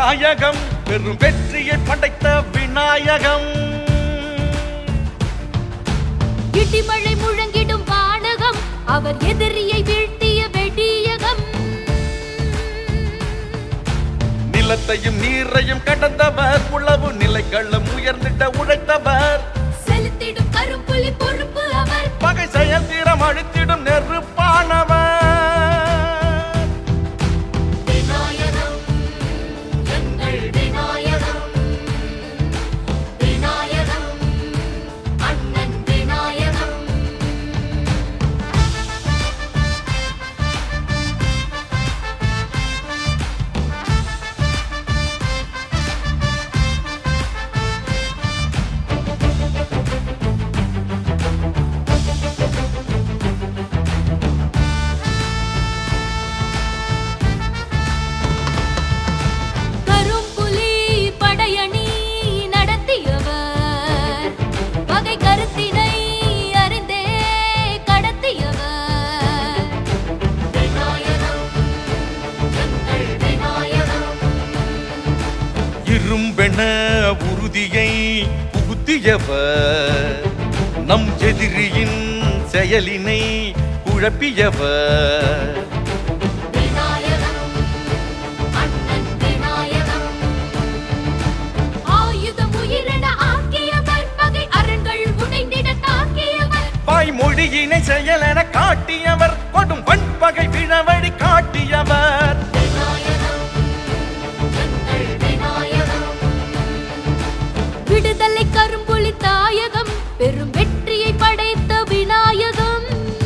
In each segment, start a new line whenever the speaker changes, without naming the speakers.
நாயகம் பெரும் வெற்றியை படைத்த விநாயகம்
இடிமழை முழங்கிடும் வானகம் அவர் எதிரியை வீழ்த்திய வெடியகம்
நிலத்தையும் நீரையும் கடந்தவர் உளவு நிலைகளும் உயர்ந்திட்ட உழைத்தவர்
செலுத்திடும் கரும்புலி பொறுப்பு அவர்
பகை செயல்திறம் அழித்திடும் நெருப்பானவர்
விநாயகம் எங்கள் விநாயகம் விநாயகம் அண்ணன் விநாயகம் கரும்புலி படையணி நடத்தியவர் பகை கருத்தினை அறிந்தே கடத்தியவர் விநாயகம் எங்கள் விநாயகம்
இரும்பென உறுதியை புகுத்தியவர் நம் எதிரியின் செயலினை குழப்பியவர்
விநாயகம் அண்ணன் விநாயகம் ஆயுதம் உயிரென ஆக்கியவர் பகை அரண்கள் உடைந்திட தாக்கியவர்
வாய்மொழியினை செயலென காட்டியவர் கொடும் வன்பகை விழவழி காட்டியவர்
விநாயகம் எங்கள் விநாயகம் விடுதலை கரும்புலி தாயகம் பெரும் வெற்றியை படைத்த விநாயகம்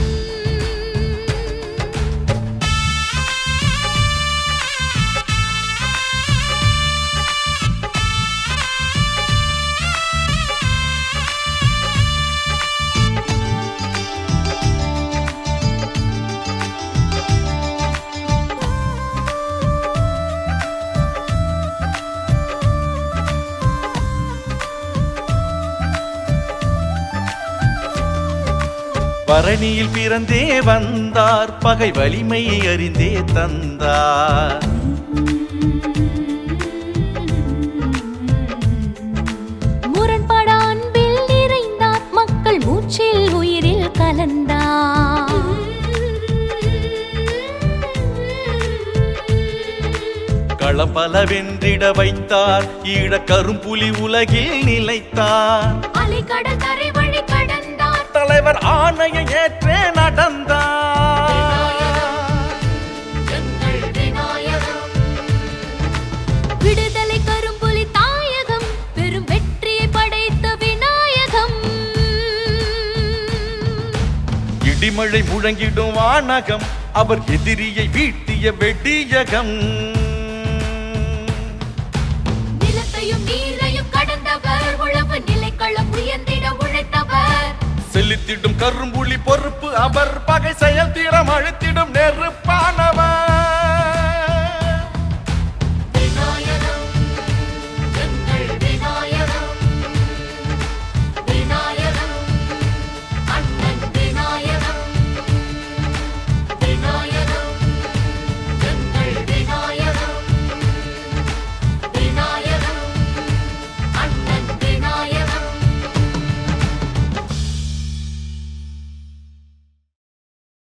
பரணியில் பிறந்தே வந்தார் பகை வலிமையை அறிந்தே தந்தார்
முரண்பட அன்பில் நிறைந்தார் மக்கள் மூச்சில் உயிரில் கலந்தார்
களம் பல வென்றிட வைத்தார் ஈழ கரும்புலி உலகில் நிலைத்தார்
அலைக்கடல் தரை வழி கடந்தார்
தலைவர் ஆணையை ஏற்றே நடந்தார்
எங்கள் விநாயகம் விடுதலை கரும்புலி தாயகம் பெரும் வெற்றியை படைத்த விநாயகம்
இடிமழை முழங்கிடும் வானகம் அவர் எதிரியை வீட்டிய வெடியகம்
நிலத்தையும் நீரையும் கடந்தவர் உழவு நிலைக்களம் உயர்ந்திட உழைத்தவர்
செலுத்திடும் கரும்புலி பொறுப்பு அவர் பகை செயல் தீரம் அழுத்திடும் நெருப்பான